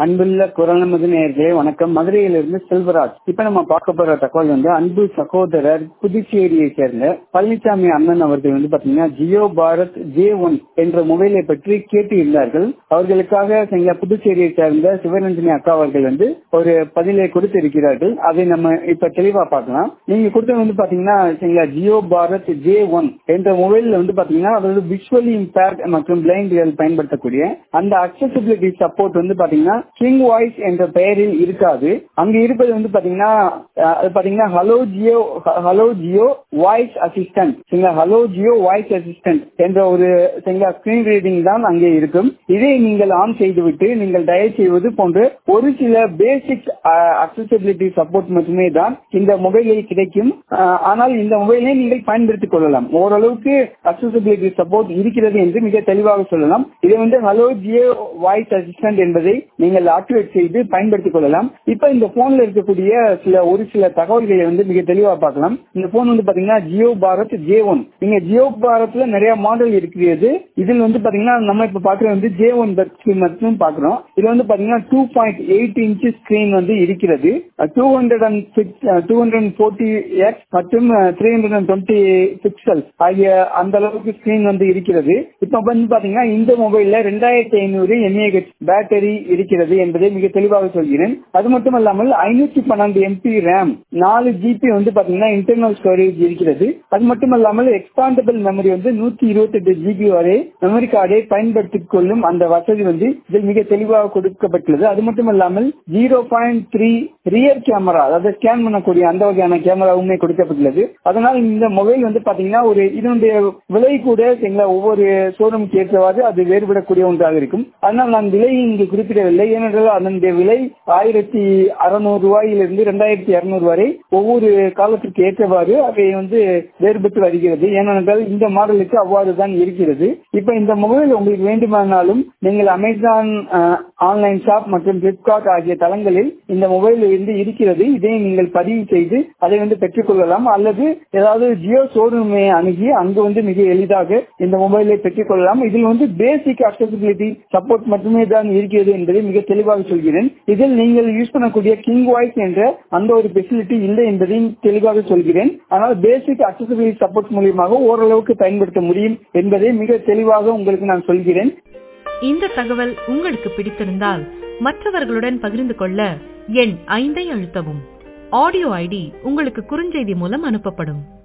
அன்புள்ள குரல் நமது நேயர்களே வணக்கம் மதுரையிலிருந்து செல்வராஜ் இப்ப நம்ம பார்க்க போற தகவல் வந்து அன்பு சகோதரர் புதுச்சேரியை சேர்ந்த பழனிசாமி அண்ணன் அவர்கள் வந்து பாத்தீங்கன்னா ஜியோ பாரத் ஜே ஒன் என்ற மொபைலை பற்றி கேட்டு இருந்தார்கள் அவர்களுக்காக எங்க புதுச்சேரியை சேர்ந்த சிவரஞ்சனி அக்கா அவர்கள் வந்து ஒரு பதிலை கொடுத்து இருக்கிறார்கள் அதை நம்ம இப்ப தெளிவா பார்க்கலாம் நீங்க கொடுத்தது வந்து பாத்தீங்கன்னா எங்க ஜியோ பாரத் ஜே ஒன் என்ற மொபைல்ல வந்து பாத்தீங்கன்னா அதாவது விஷுவலி இம்பேர்ட் மற்றும் பிளைண்ட்கள் பயன்படுத்தக்கூடிய அந்த அக்சசிபிலிட்டி சப்போர்ட் வந்து பாத்தீங்கன்னா கிங் வாய்ஸ் என்ற பெயரில் இருக்காது அங்க இருப்பது வந்து பாத்தீங்கன்னா அஹ், அது பாத்தீங்கன்னா hello Jio hello Jio voice assistant சரிங்களா ஹலோ ஜியோ வாய்ஸ் அசிஸ்டன்ட் என்ற ஒரு சரிங்களா ஸ்கிரீன் ரீடிங் தான் அங்கே இருக்கும் இதை நீங்கள் ஆன் செய்துவிட்டு நீங்கள் டயல் செய்வது போன்ற ஒரு சில பேசிக் அக்சசிபிலிட்டி சப்போர்ட் மட்டுமே தான் இந்த மொபைலில் கிடைக்கும் அஹ், ஆனால் இந்த மொபைலை நீங்கள் பயன்படுத்திக் கொள்ளலாம் ஓரளவுக்கு அக்சசிபிலிட்டி சப்போர்ட் இருக்கிறது என்று மிக தெளிவாக சொல்லலாம் இதை வந்து ஹலோ ஜியோ வாய்ஸ் அசிஸ்டன்ட் என்பதை நீங்கள் ஆக்டிவேட் செய்து பயன்படுத்திக் கொள்ளலாம் இப்ப இந்த போன்ல இருக்கக்கூடிய சில ஒரு சில தகவல்களை வந்து மிக தெளிவா பார்க்கலாம் இந்த போன் வந்து பாத்தீங்கன்னா ஜியோ பாரத் ஜே ஒன் நீங்க ஜியோ பாரத்ல நிறைய மாடல் இருக்கிறது இதில் வந்து பாத்தீங்கன்னா நம்ம இப்ப பாக்குறது வந்து ஜே ஒன் மட்டும் பாக்குறோம் இதுல வந்து பாத்தீங்கன்னா two point eight inch screen வந்து இருக்கிறது two hundred and six two hundred forty x மற்றும் three hundred and twenty pixel ஆகிய அந்த அளவுக்கு ஸ்கிரீன் வந்து இருக்கிறது இப்ப வந்து பாத்தீங்கன்னா இந்த மொபைல்ல ரெண்டாயிரத்தி ஐநூறு எம்ஏஹெச் பேட்டரி இருக்கிறது என்பதை மிக தெளிவாக சொல்கிறேன் அது மட்டும் அல்லாமல் ஐநூத்தி பன்னெண்டு எம்பி ரேம் நாலு ஜிபி வந்து பாத்தீங்கன்னா இன்டர்னல் ஸ்டோரேஜ் இருக்கிறது அது மட்டும் அல்லாமல் எக்ஸ்பாண்டபிள் மெமரி வந்து நூத்தி இருபத்தி எட்டு ஜிபி வரை மெமரி கார்டை பயன்படுத்திக் கொள்ளும் அந்த வசதி வந்து இதில் மிக தெளிவாக கொடுக்கப்பட்டுள்ளது அது மட்டும் அல்லாமல் zero point three rear camera அதாவது ஸ்கேன் பண்ணக்கூடிய அந்த வகையான கேமராவுமே கொடுக்கப்பட்டுள்ளது அதனால் இந்த மொபைல் வந்து பாத்தீங்கன்னா ஒரு இதனுடைய விலை கூட எங்களை ஒவ்வொரு ஷோரூமுக்கு ஏற்றவாறு அது வேறுபடக்கூடிய ஒன்றாக இருக்கும் அதனால் நான் விலை இங்கு குறிப்பிடவில்லை ஏனென்றால் அதனுடைய விலை ஆயிரத்தி அறுநூறு ரூபாயிலிருந்து இரண்டாயிரத்தி இருநூறு வரை ஒவ்வொரு காலத்திற்கு ஏற்றவாறு அவை வந்து வேறுபட்டு வருகிறது ஏனென்றால் இந்த மாடலுக்கு அவ்வாறு தான் இருக்கிறது இப்ப இந்த மொபைல் உங்களுக்கு வேண்டுமானாலும் நீங்கள் அமேசான் ஆன்லைன் ஷாப் மற்றும் பிளிப்கார்ட் ஆகிய தளங்களில் இந்த மொபைல் வந்து இருக்கிறது இதை நீங்கள் பதிவு செய்து அதை வந்து பெற்றுக்கொள்ளலாம் அல்லது ஏதாவது ஜியோ ஷோரூமை அணுகி அங்கு வந்து மிக எளிதாக இந்த மொபைலை பெற்றுக்கொள்ளலாம் இதில் வந்து பேசிக் அக்சசிபிலிட்டி சப்போர்ட் மட்டுமே தான் இருக்கிறது என்பதை மிக தெளிவாக சொல்கிறேன் இதில் நீங்கள் யூஸ் பண்ணக்கூடிய கிங் வாய்ஸ் என்ற அந்த ஒரு ஃபெசிலிட்டி இல்லை என்பதையும் தெளிவாக சொல்கிறேன் ஆனால் பேசிக் அக்சசிபிலிட்டி சப்போர்ட் மூலியமாக ஓரளவுக்கு பயன்படுத்த முடியும் என்பதை மிக தெளிவாக உங்களுக்கு நான் சொல்கிறேன் இந்த தகவல் உங்களுக்கு பிடித்திருந்தால் மற்றவர்களுடன் பகிர்ந்து கொள்ள எண் ஐந்தை அழுத்தவும் ஆடியோ ஐடி உங்களுக்கு குறுஞ்செய்தி மூலம் அனுப்பப்படும்